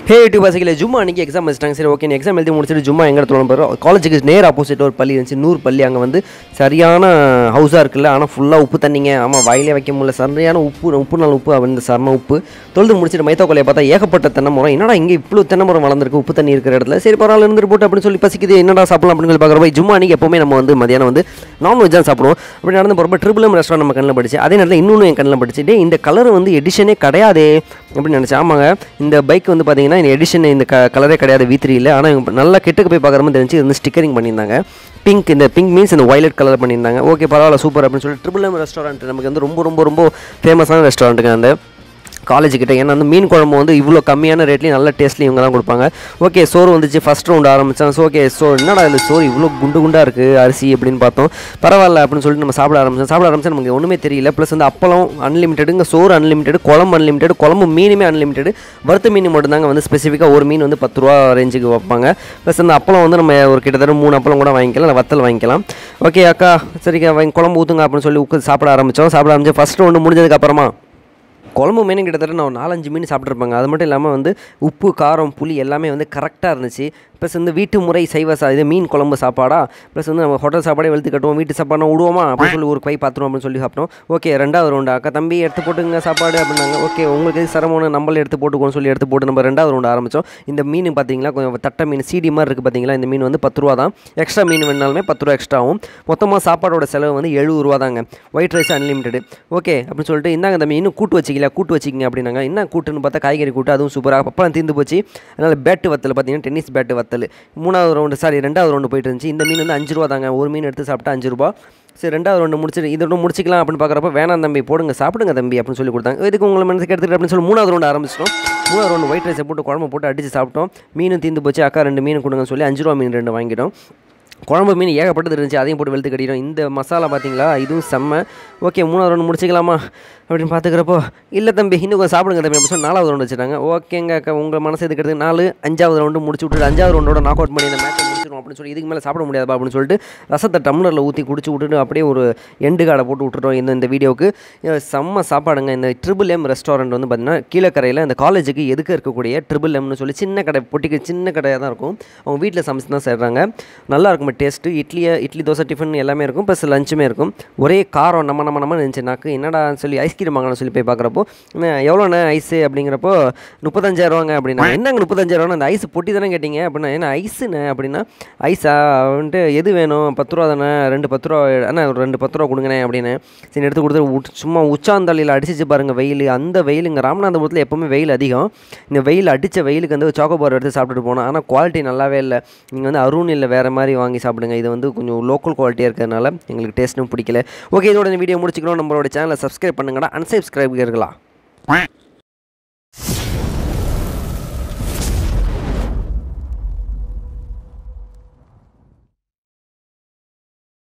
ஹே to பசிக்கல ஜும்மா அன்றைக்கி exam வச்சிட்டாங்க சரி ஓகே எக்ஸாம் எழுதி முடிச்சுட்டு ஜும்மா எங்கே இடத்துல போகிறோம் காலேஜுக்கு நேர் ஆப்போசிட் ஒரு பள்ளி இருந்துச்சு நூறு பள்ளி அங்கே வந்து சரியான ஹவுஸாக இருக்குல்ல ஆனால் ஃபுல்லாக உப்பு தண்ணிங்க ஆமாம் வாயிலே வைக்க முடியல சரியான உப்பு உப்பு நாள் உப்பு இந்த சர்ம உப்பு தொழுது முடிச்சுட்டு மைத்தா கொலையை பார்த்தா ஏகப்பட்ட தென்னை மரம் என்னடா இங்கே இவ்வளோ தென்னை மரம் வளர்ந்துருக்கு உப்பு தண்ணி இருக்கிற இடத்துல சரி பரவாயில்ல இருந்துட்டு போட்டு அப்படின்னு சொல்லி பசிக்குது என்னடா சாப்பிடலாம் அப்படின்னு சொல்லி பார்க்குறப்ப ஜும்மா அன்றைக்கி எப்போவுமே நம்ம வந்து மதியானம் வந்து நான்வெஜ் தான் சாப்பிடுவோம் அப்படி நடந்து போகிறப்ப ட்ரிபிள் ரெஸ்டாரண்ட் நம்ம கண்ணில் படிச்சு அதே நேரத்தில் இன்னொன்று என் கண்ணில் படிச்சு டேய் இந்த கலர் வந்து எடிஷனே கிடையாதே அப்படின்னு நினச்சேன் ஆமாங்க இந்த பைக் வந்து பார்த்தீங்கன்னா இந்த எடிஷன் இந்த க கலரே கிடையாது வி த்ரீல ஆனால் இவங்க நல்லா கிட்டக்கு போய் பார்க்குற மாதிரி தெரிஞ்சு இது வந்து ஸ்டிக்கரிங் பண்ணியிருந்தாங்க பிங்க் இந்த பிங்க் மீன்ஸ் இந்த வயலட் கலர் பண்ணியிருந்தாங்க ஓகே பரவாயில்ல சூப்பர் அப்படின்னு சொல்லி ட்ரிபிள் எம் ரெஸ்டாரண்ட் நமக்கு வந்து ரொம்ப ரொம்ப ரொம்ப ஃபேமஸான ரெஸ்டாரண்ட்டுங்க அந்த காலேஜ் கிட்ட ஏன்னா வந்து மீன் குழம்பு வந்து இவ்வளோ கம்மியான ரேட்லேயும் நல்ல டேஸ்ட்லையும் இவங்க தான் கொடுப்பாங்க ஓகே சோறு வந்துச்சு ஃபஸ்ட் ரவுண்ட் ஆரம்பித்தான் ஸோ ஓகே ஸோ என்னடா இந்த சோறு இவ்வளோ குண்டு குண்டாக இருக்குது அரிசி அப்படின்னு பார்த்தோம் பரவாயில்ல அப்படின்னு சொல்லிட்டு நம்ம சாப்பிட ஆரம்பிச்சோம் சாப்பிட ஆரம்பிச்சா நமக்கு ஒன்றுமே தெரியல ப்ளஸ் வந்து அப்பளம் அன்லிமிட்டடுங்க சோறு அன்லிமிட்டட் குழம்பு அன்லிமிட்டட் குழம்பு மீனுமே அன்லிமிட்டட் வறுத்த மீன் மட்டும்தாங்க வந்து ஸ்பெசிஃபிக்காக ஒரு மீன் வந்து பத்து ரூபா ரேஞ்சுக்கு வைப்பாங்க ப்ளஸ் அந்த அப்பளம் வந்து நம்ம ஒரு கிட்டத்தட்ட மூணு அப்பளம் கூட வாங்கிக்கலாம் இல்லை வத்தல் வாங்கிக்கலாம் ஓகே அக்கா சரிக்கா வாங்கி குழம்பு ஊற்றுங்க அப்படின்னு சொல்லி உட்காந்து சாப்பிட ஆரம்பித்தோம் சாப்பிட ஆரம்பிச்சு ஃபஸ்ட்டு ஒன்று முடிஞ்சதுக்கு அப்புறமா குழம்பு மீன் கிட்டத்தட்ட நான் ஒரு நாலஞ்சு மீன் சாப்பிட்ருப்பாங்க அது மட்டும் இல்லாமல் வந்து உப்பு காரம் புளி எல்லாமே வந்து கரெக்டாக இருந்துச்சு ப்ளஸ் வந்து வீட்டு முறை சைவ சா இது மீன் குழம்பு சாப்பாடா ப்ளஸ் வந்து நம்ம ஹோட்டல் சாப்பாடே வெளுத்து கட்டுவோம் வீட்டு சாப்பாடு விடுவோமா அப்படின்னு சொல்லி ஒரு பை பார்த்துருவோம் அப்படின்னு சொல்லி சாப்பிட்டோம் ஓகே ரெண்டாவது ரவுண்டு அக்கா தம்பி எடுத்து போட்டுங்க சாப்பாடு அப்படின்னாங்க ஓகே உங்களுக்கு எது சிரமம்னு நம்மளே எடுத்து போட்டுக்கோன்னு சொல்லி எடுத்து போட்டு நம்ம ரெண்டாவது ரவுண்டு ஆரம்பித்தோம் இந்த மீன் பார்த்தீங்களா கொஞ்சம் தட்டை மீன் சீடி மாதிரி இருக்குது பார்த்தீங்களா இந்த மீன் வந்து பத்து ரூபா தான் எக்ஸ்ட்ரா மீன் வேணாலுமே பத்து ரூபா எக்ஸ்ட்ரா ஆகும் மொத்தமாக சாப்பாடோட செலவு வந்து எழுபது ரூபா தாங்க ஒயிட் ரைஸ் அன்லிமிட்டெட் ஓகே அப்படின்னு சொல்லிட்டு இந்தாங்க தம்பி இன்னும் கூட்டு வச்சிக்கல கூட்டு வச்சிக்கிங்க அப்படின்னாங்க என்ன கூட்டுன்னு பார்த்தா காய்கறி கூட்டு அதுவும் சூப்பராக அப்பறம் தீர்ந்து போச்சு அதனால் பேட்டு வத்தல் பார்த்தீங்கன்னா டென்னிஸ் பேட்டு வத்தல் மூணாவது ரவுண்டு சாரி ரெண்டாவது ரவுண்டு போயிட்டு இருந்துச்சு இந்த மீன் வந்து அஞ்சு ரூபா தாங்க ஒரு மீன் எடுத்து சாப்பிட்டா அஞ்சு ரூபா சரி ரெண்டாவது ரவுண்டு முடிச்சுட்டு இதோட முடிச்சிக்கலாம் அப்படின்னு பார்க்குறப்ப வேணாம் தம்பி போடுங்க சாப்பிடுங்க தம்பி அப்படின்னு சொல்லி கொடுத்தாங்க இதுக்கு உங்களை மனசுக்கு எடுத்துக்கிட்டு அப்படின்னு சொல்லி மூணாவது ரவுண்டு ஆரம்பிச்சிட்டோம் மூணாவது ரவுண்டு ஒயிட் ரைஸை போட்டு குழம்பு போட்டு அடித்து சாப்பிட்டோம் மீனும் தீர்ந்து போச்சு அக்கா ரெண்டு மீன் கொடுங்கன்னு சொல்லி அஞ்சு ரூபா மீன் ரெண்டு வாங்கிட்டோம் குழம்பு மீன் ஏகப்பட்டது இருந்துச்சு அதையும் போட்டு வெளுத்து கட்டிடும் இந்த மசாலா பார்த்தீங்களா இதுவும் செம்ம ஓகே மூணாவது ரவுண்டு முடிச்சிக்கலாமா அப்படின்னு பார்த்துக்கிறப்போ இல்லை தம்பி இன்னும் கொஞ்சம் சாப்பிடுங்க தம்பி அப்படின்னு சொல்லி நாலாவது ரவுண்டு வச்சுட்டாங்க ஓகேங்க அக்கா உங்கள் மனசு எதுக்கிறது நாலு அஞ்சாவது ரவுண்டு முடிச்சு விட்டுட்டு அஞ்சாவது ரவுண்டோட நாக் அவுட் பண்ணி இந்த மேட்சை முடிச்சிடும் அப்படின்னு சொல்லி இதுக்கு மேலே சாப்பிட முடியாதுப்பா அப்படின்னு சொல்லிட்டு ரசத்தை டம்ளரில் ஊற்றி குடிச்சு விட்டுட்டு அப்படியே ஒரு எண்டு காடை போட்டு விட்டுட்டோம் இந்த இந்த வீடியோவுக்கு அஹ் செம்ம சாப்பாடுங்க இந்த ட்ரிபிள் எம் ரெஸ்டாரண்ட் வந்து பார்த்தீங்கன்னா கீழக்கரையில் இந்த காலேஜுக்கு எதுக்கு இருக்கக்கூடிய ட்ரிபிள் எம்னு சொல்லி சின்ன கடை பொட்டிக்கு சின்ன கடையாக தான் இருக்கும் அவங்க வீட்டில் சமைச்சு தான் செய்கிறாங்க நல்லா இருக்கும் டேஸ்ட்டு இட்லியை இட்லி தோசை டிஃபன் எல்லாமே இருக்கும் ப்ளஸ் லஞ்சுமே இருக்கும் ஒரே காரம் நம்ம நம்ம நம்ம நினச்சினாக்கு என்னடான்னு சொல்லி ஐஸ்கிரீம் வாங்கணும்னு சொல்லி போய் பார்க்குறப்போ எவ்வளோண்ணே ஐஸு அப்படிங்கிறப்போ முப்பத்தஞ்சாயிரவாங்க அப்படின்னா என்னங்க முப்பத்தஞ்சாயிரவானா அந்த ஐஸ் பொட்டி தானே கேட்டிங்க அப்படின்னா என்ன ஐஸுண்ணே அப்படின்னா ஐஸா வந்துட்டு எது வேணும் பத்து ரூபா தானே ரெண்டு பத்து ரூபா அண்ணா ஒரு ரெண்டு பத்து ரூபா கொடுங்கண்ணே அப்படின்னு சரி எடுத்து கொடுத்து உட்- சும்மா உச்சாந்தலையில் அடிச்சிச்சு பாருங்கள் வெயில் அந்த வெயிலுங்க ராமநாதபுரத்தில் எப்போவுமே வெயில் அதிகம் இந்த வெயில் அடித்த வெயிலுக்கு வந்து சாக்கோபார் எடுத்து சாப்பிட்டுட்டு போனோம் ஆனால் குவாலிட்டி நல்லாவே இல்லை நீங்கள் வந்து அருண் இல்லை வேறு மாதிரி வாங்கி சாப்பிடுங்க இது வந்து கொஞ்சம் லோக்கல் குவாலிட்டியாக இருக்கிறதுனால எங்களுக்கு டேஸ்ட்டும் பிடிக்கல ஓகே இதோட இந்த வீடியோ முடிச்சுக்கிறோம் நம்மளோட சேனலை சப்ஸ்கிரைப் பண்ணுங்கடா அன்சப்ஸ்கிரைப் இருக்கலாம்